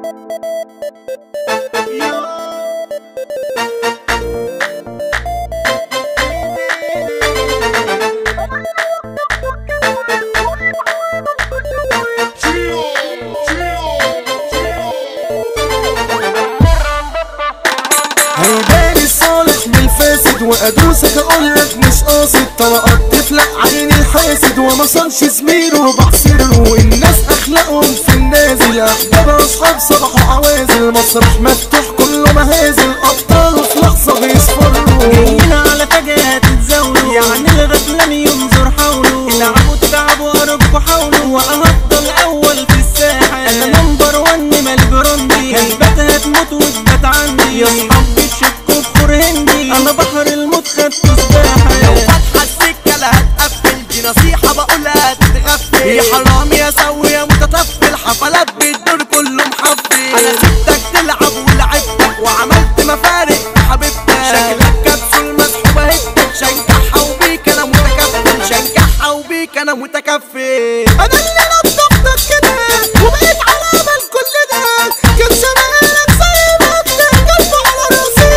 هيبان الصالح من الفاسد وادوسك اقولك مش قاصد طلقات تفلق عين الحاسد وما صنش زميله بعصره والناس اخلاقهم في النازل احباب اصحاب صباح عوازل مسرح مفتوح كله مهازل ابطاله في لحظه بيصفروا جايين على فجأة تتزاولوا يعني الغفلان ينظر حوله العبوا تتعبوا قربكوا حاولوا وأهفضل أول في الساحة أنا نمبر ون مال براندي هيبات هتموت وتبات عندي يا صحابي تشكوا بخور هندي أنا بحر الموت خدته سباحة لو فاتحة السكة لا هتقفل دي نصيحة بقولها تتغفل يا حرام يا سوي يا متطفل حفلات بالدور كله محفل انا سبتك تلعب ولعبتك وعملت مفارق في حبيبتك شكلك كبسول مسحوبة هدك شنكحها وبيك انا متكفل شنكحها وبيك انا متكفل انا اللي نطقتك كده وبقيت علامة لكل ده كان زمانك زي ما انت قلبه على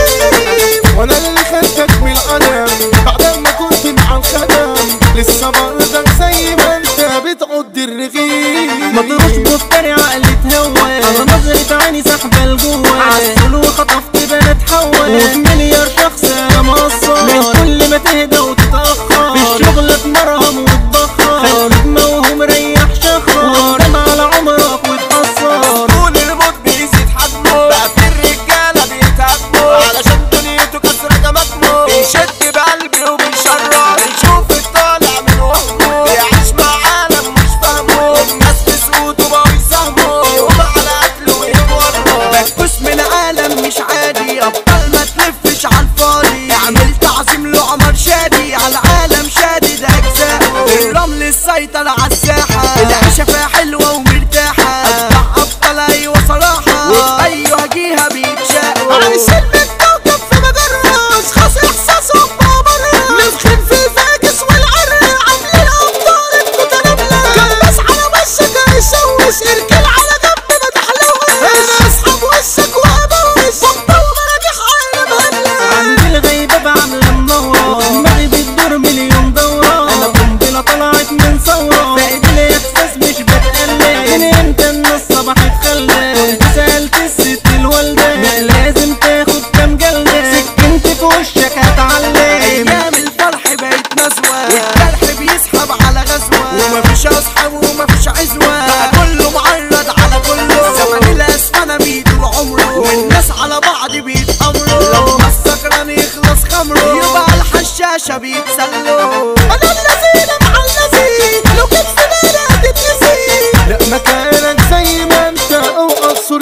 رصيف وانا اللي خدتك من القلم بعد ما كنت مع الخدم لسه برضك زي ما انت بتعد الرغيف مطروش مفتري عقلي تهوى انا نظرة عيني سحبة لجوه عسل وخطفت بنات حوا وفي مليار شخص انا مقصر من كل ما تهدى وتتأخر في الشغل اتمرهم وتبخر خليك موهوم ريح شخر ورم على عمرك وتأثر طول الموت بيزيد حجمه بقى في الرجالة بيتهاجموا علشان دنيته كسرة جماجمه بيشد بقلبي وبيشرر بيشوف الطالع من وهمه بيعيش مع عالم مش فاهمه الناس في سقوطه بقوا يساهموا يقوم على قتله ويتورط بكوس من عالم مش عادي ابطال ما تلفش على الفاضي عملت عظيم له عمر شادي على العالم شادد اجزاءه الرمل السيطر على الساحة العيشة فيها حلوة ومرتاحة اتبع ابطال ايوه صراحة وفي ايوه جهة بيتشاقوا عايشين بالكوكب في مجرة اشخاص احساسهم بأمرها نفخين في الفاكس والعرق عاملين ابطال الكتنبلة كبس على وشك هيشوش اركن على جنب ما تحلوش انا اسحب وشك وابوش بطل ومراجح عين مهلة عندي الغيبة بعمل منورة دماغي بتدور مليون دورة أنا قنبلة طلعت من ثورة فاقد الإحساس مش بتقلق من إمتى الناس صبحت خلة كنت سألت الست الوالدة مش لازم تاخد كام جلدة سكنت في وشك هتعلق ايام الفرح بقت نزوة والجرح بيسحب على غزوة ومفيش اصحاب ومفيش عزوة بقى كله معرض على كله زمن الاسفنة بيدور عمره والناس على بعض بيتأمروا لما السكران يخلص خمره يبقى الحشاشة بيتسلوا انا الذين مع الذين لو كنت في بالي هتتنسي لا مكانك زي ما انت او قصر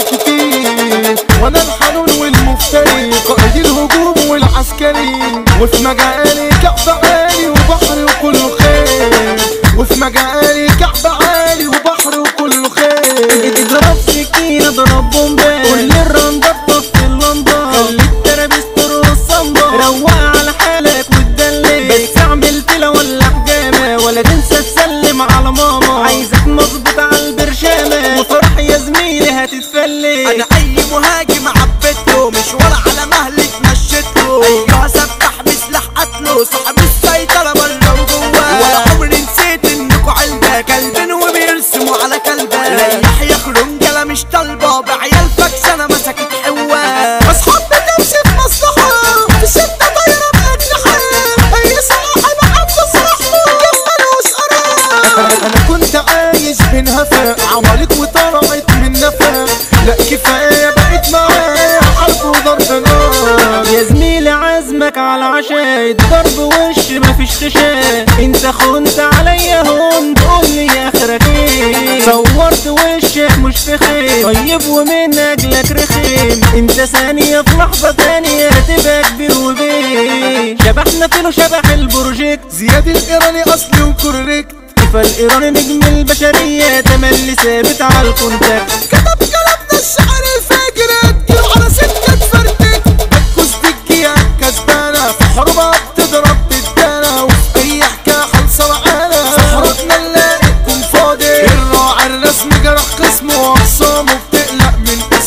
كتير وانا الحنون والمفتري قائد الهجوم والعسكري وفي مجالي كعب عالي وبحر وكله خير وفي مجالي كعب عالي وبحر وكله خير اضرب سكينة اضرب بومبا قول للرندة طفي اللمبة خلي الترابيز ترقص صمبا روق على حالك وتدلك بس اعمل تلا ولا حجامة ولا تنسى تسلم على ماما عايزك مظبوط على البرشامة وفرح يا زميلي هتتفلت انا اي مهاجم عبيته مشوار على مهلك مشيته ايوه سفح بسلاح قتله صاحب السيطرة بره وجوه ولا عمري نسيت انكوا علبة كلبين وبيرسموا على كلبة ريح يا خرنجلة مش طالبة بعيال فكسانة مسكت حوة اصحاب بتمشي في مصلحة في شدة طايرة بأجنحة اي صاحب عنده صاحبه ملوش قرار انا كنت عايش بين هفا عملت وطلعت من نفا لا كفاية بقيت معايا حرب وضرب نار يا زميلي عزمك على عشاء ضرب وش مفيش خشاء انت خنت عليا هون تقول لي اخرك ايه صورت وشك مش في خير طيب ومن اجلك رخيم انت ثانية في لحظة تانية تبقى كبير وبيه شبحنا فيلو شبح البروجيكت زياد الايراني اصلي وكوريكت فالايراني نجم البشرية تملي ثابت على الكونتاكت كتب كلامنا الشعر الفاجر اديله على سكة فرتك بتكوز بالجيع كسبانة في حربها بتضرب بالدانة وفي اي حكاية خلصة معانا سحرتنا نلاقيكم فاضي الراعي الرسمي جرح قسمه واخصامه بتقلق من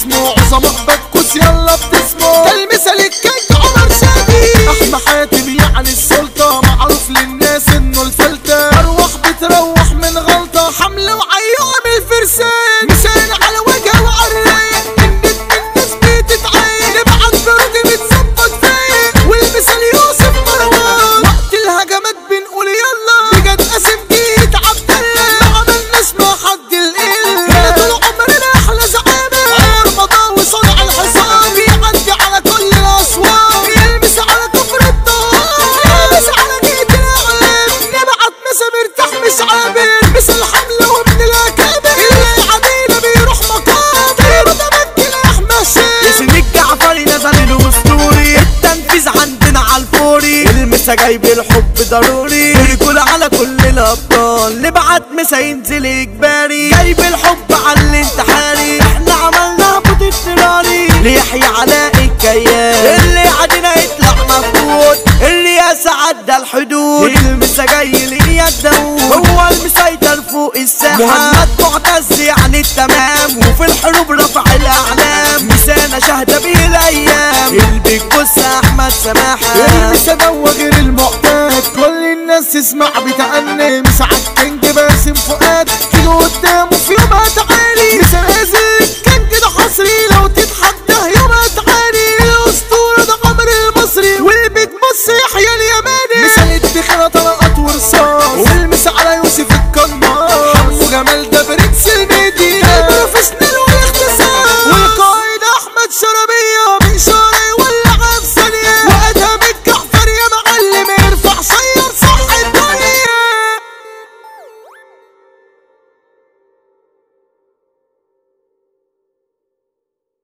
المسا جايب الحب ضروري الكل على كل الابطال نبعت مسا ينزل اجباري جايب الحب على الانتحاري احنا عملنا بوت اضطراري ليحيى علاء الكيان اللي عدنا يطلع مفقود الرئاسة عدى الحدود المسا جاي لإياد داوود هو المسيطر فوق الساحة محمد معتز يعني التمام وفي الحروب رفع الأعلام مسانا شهدة بيه الأيام البيج بص أحمد سماحة المسا دوا غير المعتاد كل الناس تسمع بتأني مساعد كينج باسم فؤاد في جول